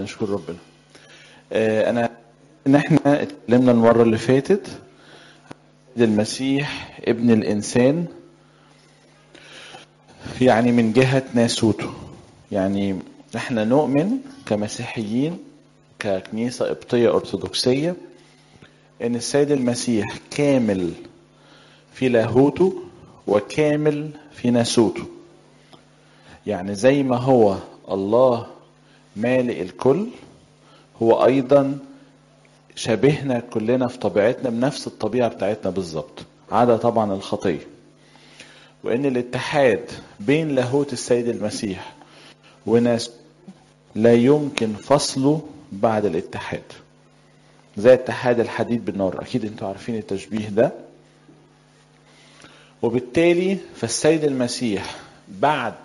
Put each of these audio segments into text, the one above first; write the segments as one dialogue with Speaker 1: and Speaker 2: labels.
Speaker 1: نشكر ربنا آه، انا ان احنا اتكلمنا المره اللي فاتت عن المسيح ابن الانسان يعني من جهه ناسوته يعني احنا نؤمن كمسيحيين ككنيسه قبطيه ارثوذكسيه ان السيد المسيح كامل في لاهوته وكامل في ناسوته يعني زي ما هو الله مالئ الكل هو ايضا شبهنا كلنا في طبيعتنا بنفس الطبيعه بتاعتنا بالظبط عدا طبعا الخطيه وان الاتحاد بين لاهوت السيد المسيح وناس لا يمكن فصله بعد الاتحاد زي اتحاد الحديد بالنار اكيد انتوا عارفين التشبيه ده وبالتالي فالسيد المسيح بعد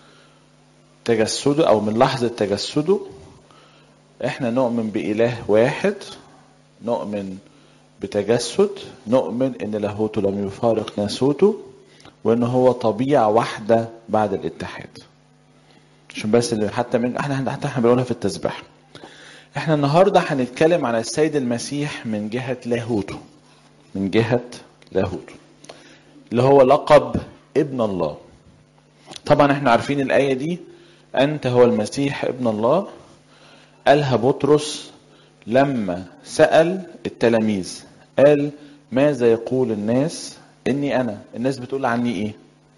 Speaker 1: تجسده او من لحظه تجسده احنا نؤمن باله واحد نؤمن بتجسد نؤمن ان لاهوته لم يفارق ناسوته وان هو طبيعه واحده بعد الاتحاد عشان بس اللي حتى من احنا حتى احنا بنقولها في التسبيح احنا النهارده هنتكلم على السيد المسيح من جهه لاهوته من جهه لاهوته اللي هو لقب ابن الله طبعا احنا عارفين الايه دي انت هو المسيح ابن الله قالها بطرس لما سال التلاميذ قال ماذا يقول الناس اني انا الناس بتقول عني ايه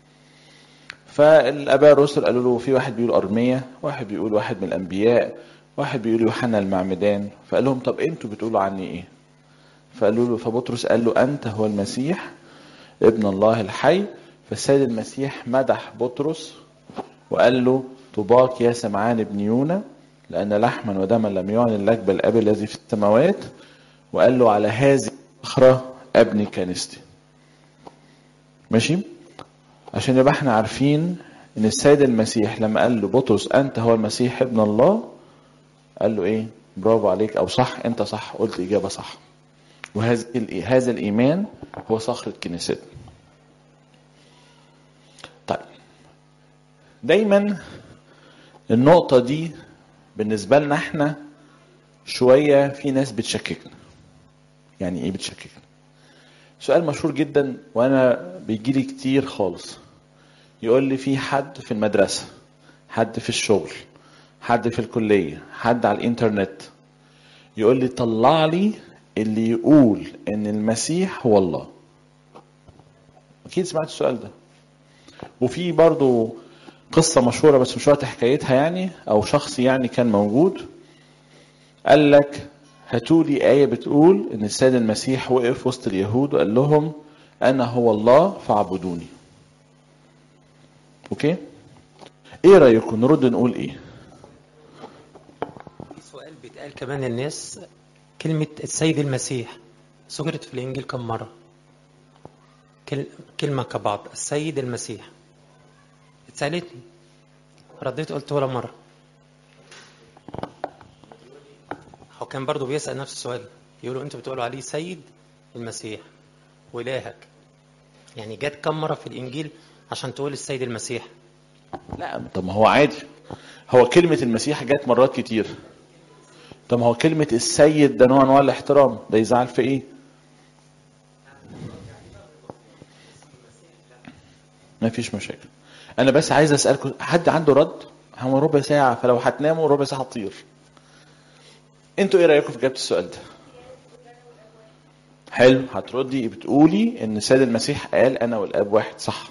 Speaker 1: فالاباء الرسل قالوا له في واحد بيقول ارميه واحد بيقول واحد من الانبياء واحد بيقول يوحنا المعمدان فقال لهم طب انتوا بتقولوا عني ايه فقالوا له فبطرس قال له انت هو المسيح ابن الله الحي فالسيد المسيح مدح بطرس وقال له طوباك يا سمعان ابن يونا لأن لحما ودما لم يعلن لك بل أبي الذي في السماوات وقال له على هذه الصخرة أبني كنيستي ماشي عشان يبقى احنا عارفين ان السيد المسيح لما قال له بطرس انت هو المسيح ابن الله قال له ايه برافو عليك او صح انت صح قلت اجابه صح وهذا هذا الايمان هو صخره كنيستنا طيب دايما النقطه دي بالنسبه لنا احنا شويه في ناس بتشككنا يعني ايه بتشككنا سؤال مشهور جدا وانا بيجي لي كتير خالص يقول لي في حد في المدرسه حد في الشغل حد في الكليه حد على الانترنت يقول لي طلع لي اللي يقول ان المسيح هو الله اكيد سمعت السؤال ده وفي برضو قصة مشهورة بس مش وقت حكايتها يعني أو شخص يعني كان موجود قال لك هاتوا لي آية بتقول إن السيد المسيح وقف وسط اليهود وقال لهم أنا هو الله فاعبدوني. أوكي؟ إيه رأيكم نرد نقول إيه؟
Speaker 2: في سؤال بيتقال كمان الناس كلمة السيد المسيح ذكرت في الإنجيل كم مرة؟ كل- كلمة كبعض السيد المسيح اتسألتني رديت قلت ولا مرة هو كان برضو بيسأل نفس السؤال يقولوا انتوا بتقولوا عليه سيد المسيح وإلهك يعني جت كم مرة في الإنجيل عشان تقول السيد المسيح
Speaker 1: لا طب ما هو عادي هو كلمة المسيح جت مرات كتير طب ما هو كلمة السيد ده نوع انواع الاحترام ده يزعل في ايه؟ ما فيش مشاكل انا بس عايز اسالكم حد عنده رد هو ربع ساعه فلو هتناموا ربع ساعه تطير انتوا ايه رايكم في اجابه السؤال ده حلو هتردي بتقولي ان السيد المسيح قال انا والاب واحد صح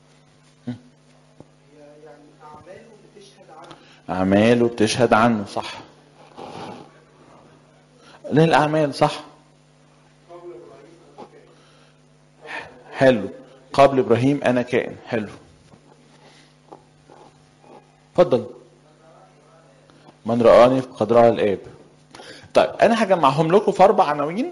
Speaker 1: اعماله بتشهد عنه صح ليه الاعمال صح حلو قبل ابراهيم انا كائن حلو اتفضل من رآني فقد رأى الآب طيب أنا هجمعهم لكم في أربع عناوين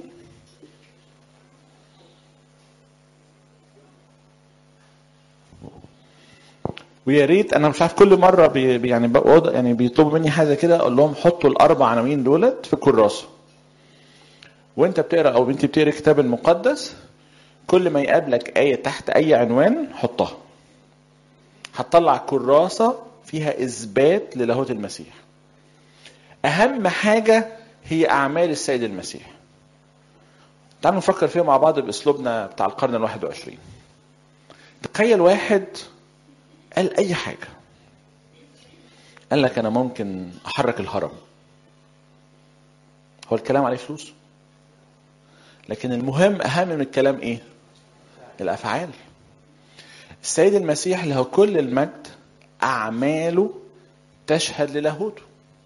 Speaker 1: ويا ريت انا مش عارف كل مره بي بي- يعني بقعد يعني بيطلبوا مني حاجه كده اقول لهم حطوا الاربع عناوين دولت في كراسه وانت بتقرا او انت بتقرا الكتاب المقدس كل ما يقابلك ايه تحت اي عنوان حطها هتطلع كراسه فيها اثبات للاهوت المسيح اهم حاجه هي اعمال السيد المسيح تعالوا نفكر فيها مع بعض باسلوبنا بتاع القرن الواحد وعشرين تخيل واحد قال اي حاجه قال لك انا ممكن احرك الهرم هو الكلام عليه فلوس لكن المهم اهم من الكلام ايه الافعال السيد المسيح له كل المجد اعماله تشهد للاهوته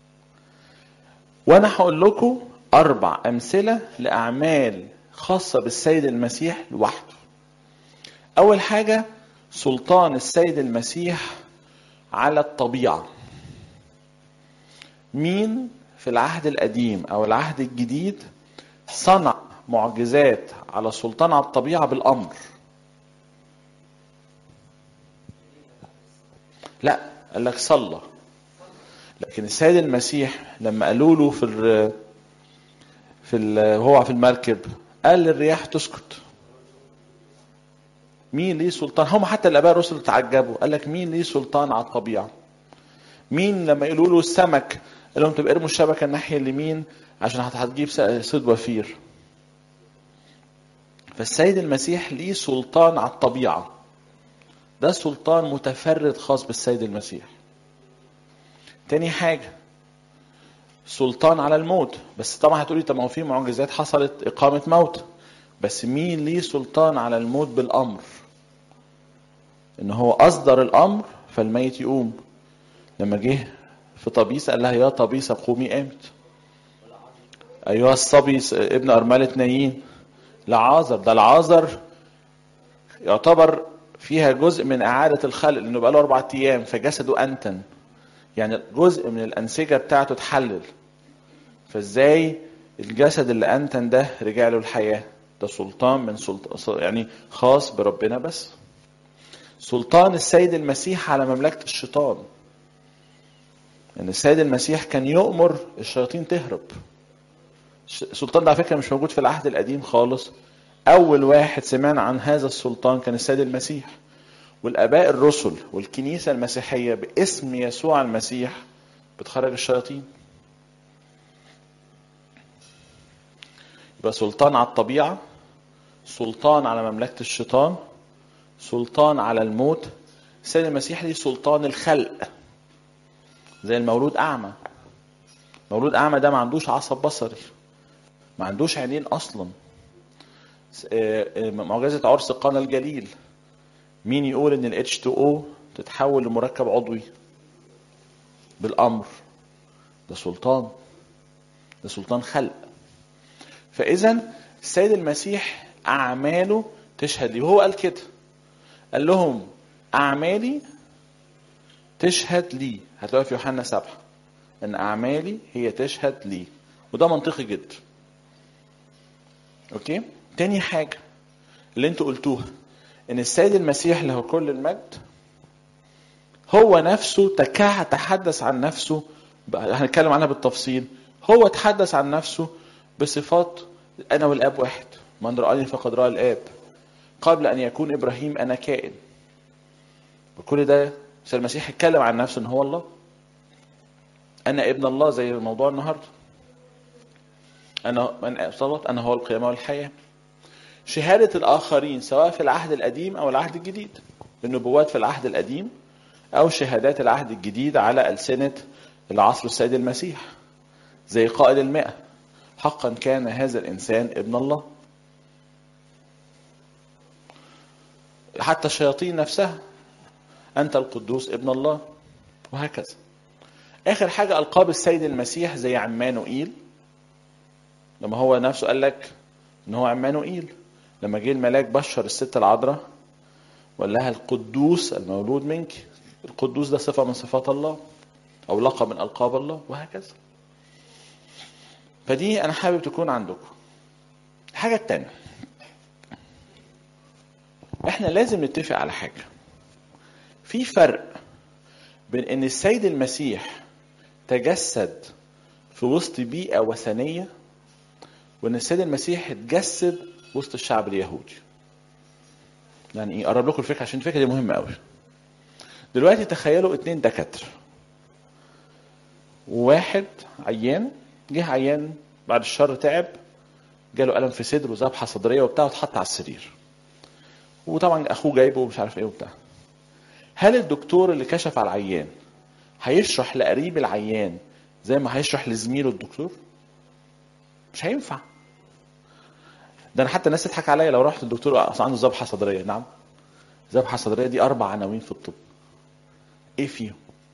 Speaker 1: وانا هقول لكم اربع امثله لاعمال خاصه بالسيد المسيح لوحده اول حاجه سلطان السيد المسيح على الطبيعه مين في العهد القديم او العهد الجديد صنع معجزات على سلطان على الطبيعه بالامر لا قال لك صلى لكن السيد المسيح لما قالوا له في ال في ال وهو في المركب قال للرياح تسكت مين ليه سلطان هم حتى الاباء الرسل تعجبوا قال لك مين ليه سلطان على الطبيعه مين لما يقولوا له السمك قال لهم تبقى ارموا الشبكه الناحيه اليمين عشان هتجيب صيد وفير فالسيد المسيح ليه سلطان على الطبيعه ده سلطان متفرد خاص بالسيد المسيح تاني حاجة سلطان على الموت بس طبعا هتقولي طب ما هو في معجزات حصلت إقامة موت بس مين ليه سلطان على الموت بالأمر إن هو أصدر الأمر فالميت يقوم لما جه في طبيس قال لها يا طبيسة قومي قامت أيها الصبي ابن أرملة نايين لعازر ده العازر يعتبر فيها جزء من إعادة الخلق لأنه بقى له أربع أيام فجسده أنتن يعني جزء من الأنسجة بتاعته اتحلل فإزاي الجسد اللي أنتن ده رجع له الحياة ده سلطان من سلطان يعني خاص بربنا بس سلطان السيد المسيح على مملكة الشيطان ان يعني السيد المسيح كان يؤمر الشياطين تهرب السلطان ده على فكره مش موجود في العهد القديم خالص اول واحد سمعنا عن هذا السلطان كان السيد المسيح والاباء الرسل والكنيسه المسيحيه باسم يسوع المسيح بتخرج الشياطين يبقى سلطان على الطبيعه سلطان على مملكه الشيطان سلطان على الموت السيد المسيح ليه سلطان الخلق زي المولود اعمى مولود اعمى ده ما عندوش عصب بصري ما عندوش عينين اصلا معجزه عرس قانا الجليل مين يقول ان ال H2O تتحول لمركب عضوي بالامر ده سلطان ده سلطان خلق فاذا السيد المسيح اعماله تشهد لي وهو قال كده قال لهم اعمالي تشهد لي هتلاقوها في يوحنا سبعة ان اعمالي هي تشهد لي وده منطقي جدا اوكي تاني حاجة اللي انتوا قلتوها ان السيد المسيح له كل المجد هو نفسه تكا تحدث عن نفسه هنتكلم عنها بالتفصيل هو تحدث عن نفسه بصفات انا والاب واحد من رآني فقد رأى الاب قبل ان يكون ابراهيم انا كائن وكل ده السيد المسيح اتكلم عن نفسه ان هو الله انا ابن الله زي الموضوع النهارده انا من صلت انا هو القيامه والحياه شهاده الاخرين سواء في العهد القديم او العهد الجديد النبوات في العهد القديم او شهادات العهد الجديد على السنه العصر السيد المسيح زي قائد المئة حقا كان هذا الانسان ابن الله حتى الشياطين نفسها أنت القدوس ابن الله وهكذا آخر حاجة ألقاب السيد المسيح زي عمانوئيل لما هو نفسه قال لك إن هو عمانوئيل لما جه الملاك بشر الست العذراء وقال لها القدوس المولود منك القدوس ده صفة من صفات الله أو لقب من ألقاب الله وهكذا فدي أنا حابب تكون عندكم الحاجة التانية احنا لازم نتفق على حاجه في فرق بين ان السيد المسيح تجسد في وسط بيئة وثنية وان السيد المسيح اتجسد وسط الشعب اليهودي يعني ايه اقرب لكم الفكرة عشان الفكرة دي مهمة قوي دلوقتي تخيلوا اتنين دكاترة وواحد عيان جه عيان بعد الشر تعب جاله الم في صدره وذبحه صدريه وبتاع واتحط على السرير وطبعا اخوه جايبه ومش عارف ايه وبتاع هل الدكتور اللي كشف على العيان هيشرح لقريب العيان زي ما هيشرح لزميله الدكتور مش هينفع ده انا حتى الناس تضحك عليا لو رحت الدكتور اصل عنده ذبحه صدريه نعم ذبحه صدريه دي اربع عناوين في الطب ايه فيهم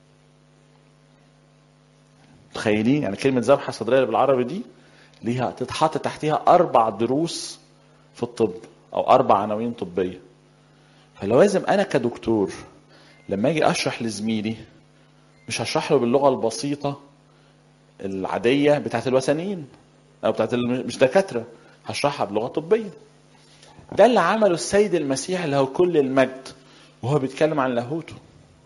Speaker 1: متخيلين يعني كلمه ذبحه صدريه بالعربي دي ليها تتحط تحتها اربع دروس في الطب او اربع عناوين طبيه فلوازم انا كدكتور لما اجي اشرح لزميلي مش هشرح له باللغه البسيطه العاديه بتاعت الوثنيين او بتاعت الم- مش دكاتره هشرحها بلغه طبيه ده اللي عمله السيد المسيح اللي هو كل المجد وهو بيتكلم عن لاهوته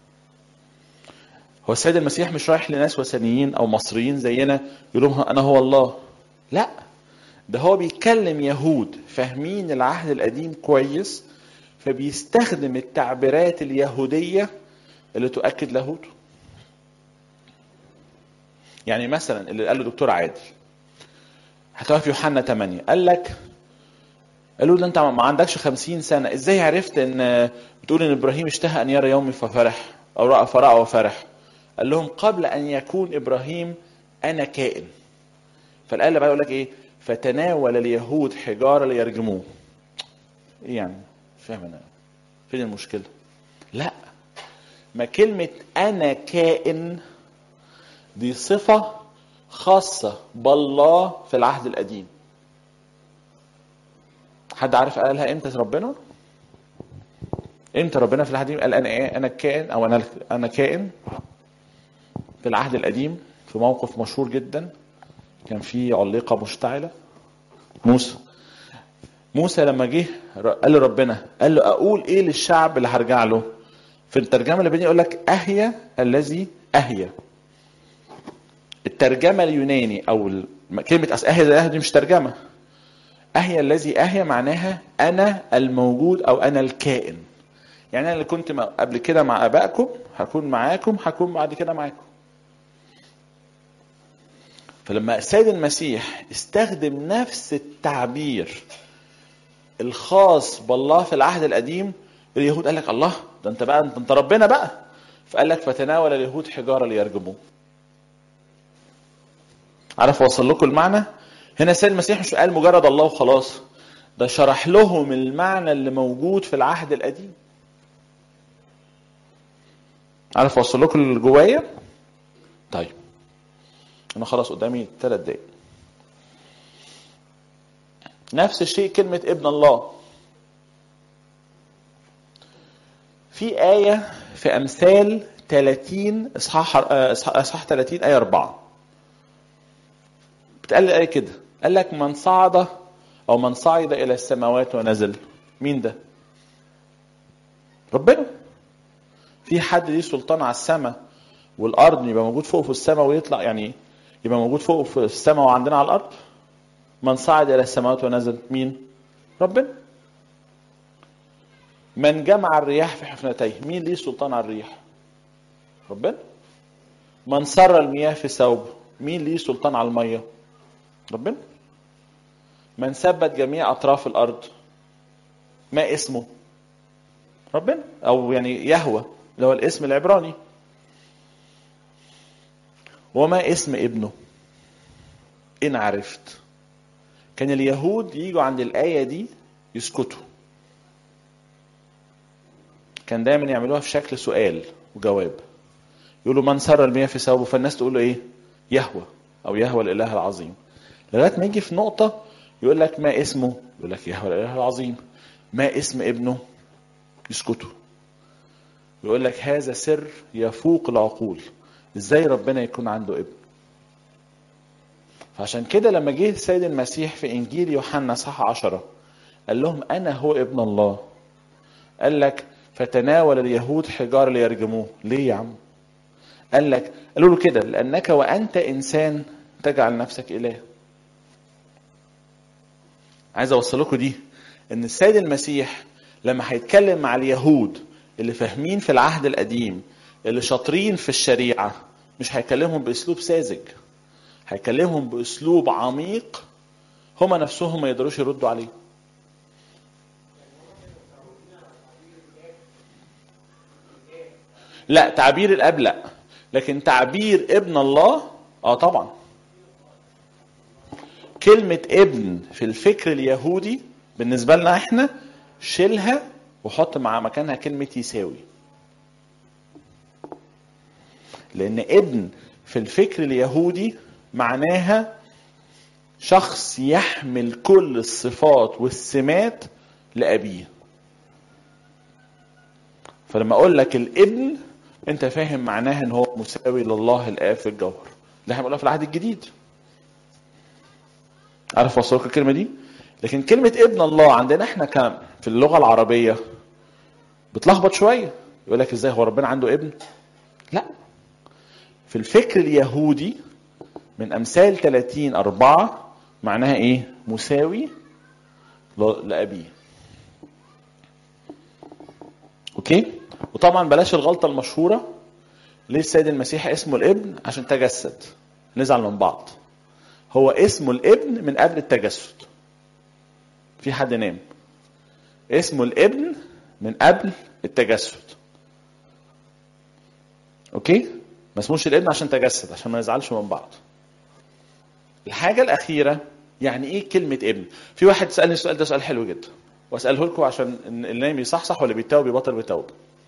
Speaker 1: هو السيد المسيح مش رايح لناس وثنيين او مصريين زينا يقول لهم انا هو الله لا ده هو بيتكلم يهود فاهمين العهد القديم كويس فبيستخدم التعبيرات اليهوديه اللي تؤكد لاهوته يعني مثلا اللي قاله دكتور عادل هتلاقيها في يوحنا 8 قال لك قالوا له انت ما عندكش 50 سنه ازاي عرفت ان بتقول ان ابراهيم اشتهى ان يرى يومي ففرح او راى فراى وفرح قال لهم قبل ان يكون ابراهيم انا كائن فالايه اللي بعد يقول لك ايه فتناول اليهود حجاره ليرجموه ايه يعني مش فاهم انا فين المشكله لا ما كلمه انا كائن دي صفه خاصه بالله في العهد القديم حد عارف قالها امتى ربنا امتى ربنا في العهد القديم قال انا ايه انا كائن او انا انا كائن في العهد القديم في موقف مشهور جدا كان في علقه مشتعله موسى موسى لما جه قال لربنا قال له اقول ايه للشعب اللي هرجع له في الترجمه اللي بيني يقول لك اهيا الذي اهيا الترجمه اليوناني او ال- كلمه أس- اهيا ده دي مش ترجمه اهيا الذي اهيا معناها انا الموجود او انا الكائن يعني انا اللي كنت مع- قبل كده مع ابائكم هكون معاكم هكون بعد كده معاكم فلما السيد المسيح استخدم نفس التعبير الخاص بالله في العهد القديم اليهود قال لك الله ده انت بقى انت, انت ربنا بقى فقال لك فتناول اليهود حجاره ليرجموه عارف اوصل لكم المعنى هنا السيد المسيح مش قال مجرد الله وخلاص ده شرح لهم المعنى اللي موجود في العهد القديم عارف اوصل لكم اللي جوايا طيب انا خلاص قدامي ثلاث دقايق نفس الشيء كلمة ابن الله في آية في أمثال 30 إصحاح آه، إصحاح إصحاح 30 آية 4 بتقال الآية كده قال لك من صعد أو من صعد إلى السماوات ونزل مين ده؟ ربنا في حد ليه سلطان على السماء والأرض يبقى موجود فوق في السماء ويطلع يعني يبقى موجود فوق في السماء وعندنا على الأرض من صعد إلى السماوات ونزل مين؟ ربنا من جمع الرياح في حفنتيه مين ليه سلطان على الريح؟ ربنا من سر المياه في ثوب مين ليه سلطان على المية؟ ربنا من ثبت جميع أطراف الأرض ما اسمه؟ ربنا أو يعني يهوى اللي هو الاسم العبراني وما اسم ابنه إن عرفت كان اليهود يجوا عند الآية دي يسكتوا كان دايما يعملوها في شكل سؤال وجواب يقولوا من سر المياه في ثوبه فالناس تقول له ايه يهوى او يهوى الاله العظيم لغايه ما يجي في نقطه يقول لك ما اسمه يقول لك يهوى الاله العظيم ما اسم ابنه يسكتوا يقول لك هذا سر يفوق العقول ازاي ربنا يكون عنده ابن فعشان كده لما جه السيد المسيح في انجيل يوحنا صح عشرة قال لهم انا هو ابن الله قال لك فتناول اليهود حجار ليرجموه ليه يا عم قال لك قالوا له كده لانك وانت انسان تجعل نفسك اله عايز اوصل لكم دي ان السيد المسيح لما هيتكلم مع اليهود اللي فاهمين في العهد القديم اللي شاطرين في الشريعه مش هيكلمهم باسلوب ساذج هيكلمهم باسلوب عميق هما نفسهم ما يقدروش يردوا عليه لا تعبير الاب لا لكن تعبير ابن الله اه طبعا كلمة ابن في الفكر اليهودي بالنسبة لنا احنا شيلها وحط مع مكانها كلمة يساوي لأن ابن في الفكر اليهودي معناها شخص يحمل كل الصفات والسمات لأبيه فلما أقول لك الابن أنت فاهم معناها إن هو مساوي لله الآب في الجوهر ده احنا بنقولها في العهد الجديد عارف اوصلك الكلمه دي لكن كلمه ابن الله عندنا احنا كم في اللغه العربيه بتلخبط شويه يقول لك ازاي هو ربنا عنده ابن لا في الفكر اليهودي من امثال 30 4 معناها ايه مساوي ل- لابيه اوكي وطبعا بلاش الغلطه المشهوره ليه السيد المسيح اسمه الابن عشان تجسد نزعل من بعض هو اسمه الابن من قبل التجسد في حد نام اسمه الابن من قبل التجسد اوكي ما اسموش الابن عشان تجسد عشان ما نزعلش من بعض الحاجه الاخيره يعني ايه كلمه ابن في واحد سالني السؤال ده سؤال حلو جدا واساله لكم عشان اللي نايم يصحصح ولا بيتوب بيبطل بيتوب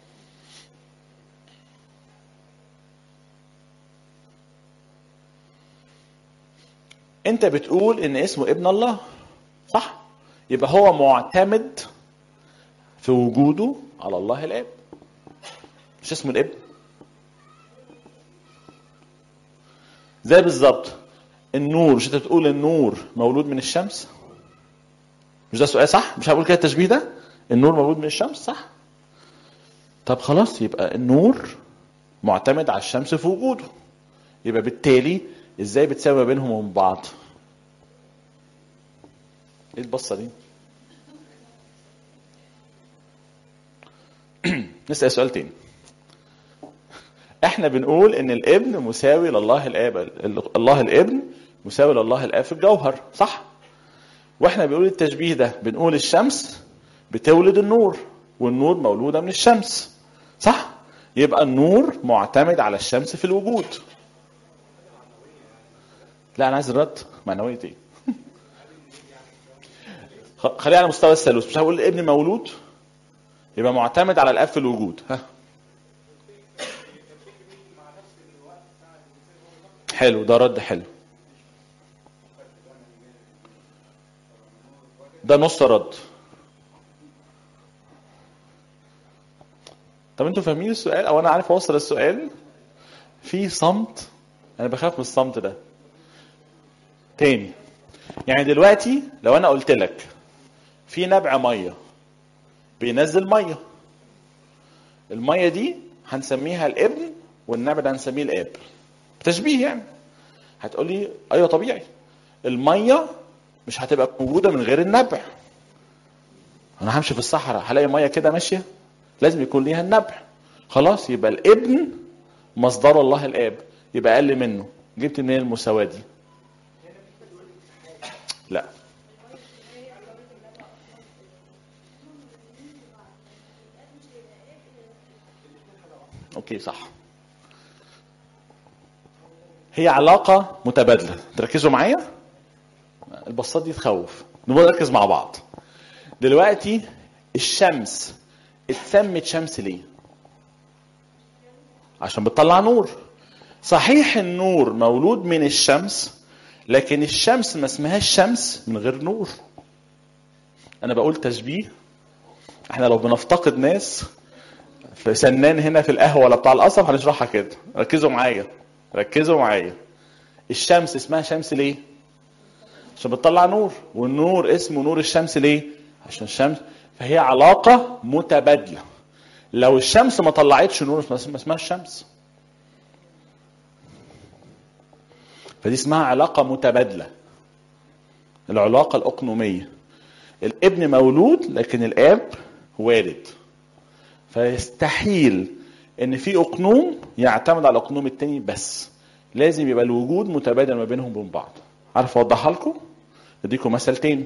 Speaker 1: انت بتقول ان اسمه ابن الله صح يبقى هو معتمد في وجوده على الله الاب مش اسمه الابن زي بالظبط النور مش انت بتقول النور مولود من الشمس مش ده سؤال صح مش هقول كده التشبيه ده النور مولود من الشمس صح طب خلاص يبقى النور معتمد على الشمس في وجوده يبقى بالتالي ازاي بتساوي ما بينهم وبين بعض ايه البصه دي نسال سؤال تاني احنا بنقول ان الابن مساوي لله الاب الله الابن مساوي لله الاب في الجوهر صح واحنا بنقول التشبيه ده بنقول الشمس بتولد النور والنور مولوده من الشمس صح يبقى النور معتمد على الشمس في الوجود لا انا عايز الرد معنويه ايه خ- خلينا على مستوى الثالوث مش هقول الابن مولود يبقى معتمد على الاب في الوجود ها حلو ده رد حلو ده نص رد طب انتوا فاهمين السؤال او انا عارف اوصل السؤال في صمت انا بخاف من الصمت ده تاني يعني دلوقتي لو انا قلت لك في نبع ميه بينزل ميه الميه دي هنسميها الابن والنبع ده هنسميه الاب تشبيه يعني هتقول لي ايوه طبيعي الميه مش هتبقى موجوده من غير النبع انا همشي في الصحراء هلاقي ميه كده ماشيه لازم يكون ليها النبع خلاص يبقى الابن مصدر الله الاب يبقى اقل منه جبت منين المساواه دي لا اوكي صح هي علاقة متبادلة تركزوا معايا البصات دي تخوف نبقى نركز مع بعض دلوقتي الشمس اتسمت شمس ليه عشان بتطلع نور صحيح النور مولود من الشمس لكن الشمس ما اسمهاش شمس من غير نور انا بقول تشبيه احنا لو بنفتقد ناس في سنان هنا في القهوه ولا بتاع القصب هنشرحها كده ركزوا معايا ركزوا معايا الشمس اسمها شمس ليه عشان بتطلع نور والنور اسمه نور الشمس ليه عشان الشمس فهي علاقة متبادلة لو الشمس ما طلعتش نور ما اسمها الشمس فدي اسمها علاقة متبادلة العلاقة الأقنومية الابن مولود لكن الآب والد فيستحيل ان في اقنوم يعتمد على الاقنوم التاني بس لازم يبقى الوجود متبادل ما بينهم وبين بعض عارف اوضحها لكم اديكم مثل تاني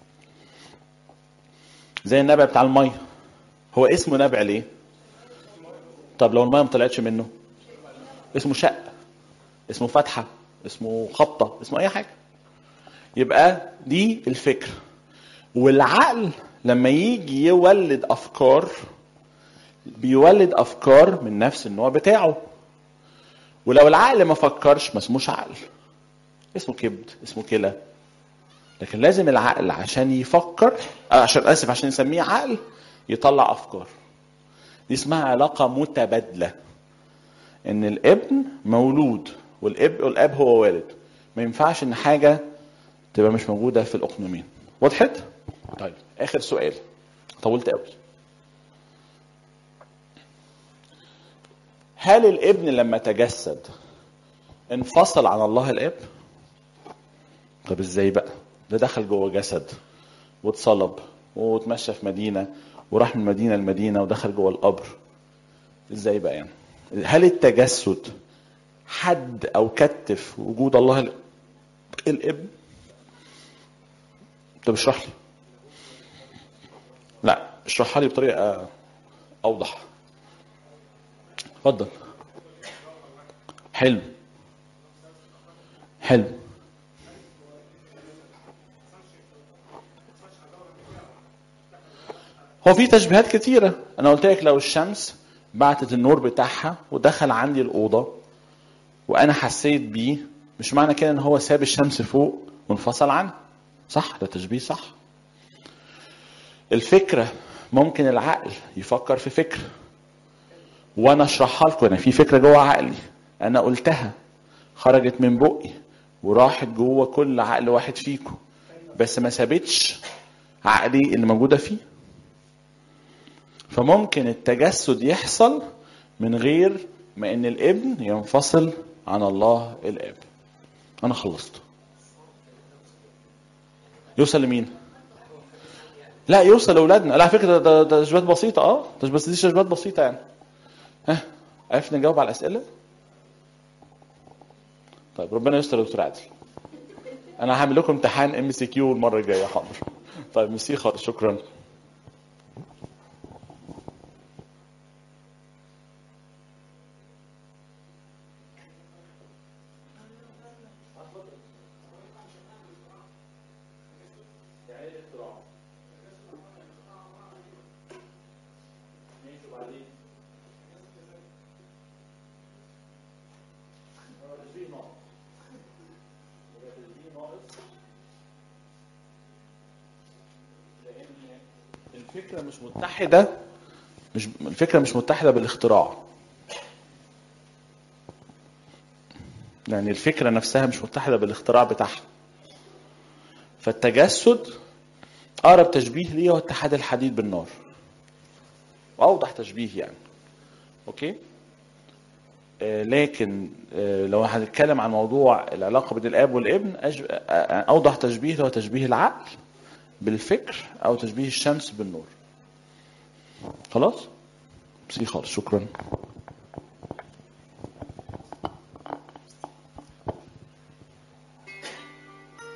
Speaker 1: زي النبع بتاع الميه هو اسمه نبع ليه طب لو الميه ما طلعتش منه اسمه شق اسمه فتحه اسمه خبطه اسمه اي حاجه يبقى دي الفكره والعقل لما يجي يولد افكار بيولد افكار من نفس النوع بتاعه ولو العقل ما فكرش ما اسموش عقل اسمه كبد اسمه كلى لكن لازم العقل عشان يفكر آه، عشان اسف عشان نسميه عقل يطلع افكار دي اسمها علاقه متبادله ان الابن مولود والاب والاب هو والد ما ينفعش ان حاجه تبقى مش موجوده في الاقنومين وضحت طيب اخر سؤال طولت قوي هل الابن لما تجسد انفصل عن الله الاب طب ازاي بقى ده دخل جوه جسد واتصلب واتمشى في مدينه وراح من مدينه لمدينه ودخل جوه القبر ازاي بقى يعني هل التجسد حد او كتف وجود الله ال- الابن طب اشرح لي لا اشرحها لي بطريقه اوضح اتفضل حلو حلو هو في تشبيهات كتيرة أنا قلت لك لو الشمس بعتت النور بتاعها ودخل عندي الأوضة وأنا حسيت بيه مش معنى كده إن هو ساب الشمس فوق وانفصل عنها صح ده تشبيه صح الفكرة ممكن العقل يفكر في فكرة وأنا أشرحها لكم أنا في فكرة جوه عقلي أنا قلتها خرجت من بقي وراحت جوه كل عقل واحد فيكم بس ما سابتش عقلي اللي موجودة فيه فممكن التجسد يحصل من غير ما ان الابن ينفصل عن الله الاب انا خلصت يوصل لمين لا يوصل لاولادنا لا على فكره ده- ده ده تشبيهات بسيطه اه ده بس دي تشبيهات بسيطه يعني ها عرفنا نجاوب على الاسئله طيب ربنا يستر يا دكتور عادل انا هعمل لكم امتحان ام سي كيو المره الجايه حاضر طيب ميرسي خالص شكرا الفكرة مش متحدة مش الفكرة مش متحدة بالاختراع يعني الفكرة نفسها مش متحدة بالاختراع بتاعها فالتجسد أقرب تشبيه ليه هو اتحاد الحديد بالنار وأوضح تشبيه يعني أوكي آه، لكن آه، لو هنتكلم عن موضوع العلاقة بين الآب والابن أج- آه، أوضح تشبيه هو تشبيه العقل بالفكر أو تشبيه الشمس بالنور خلاص؟ ميرسي خالص شكرا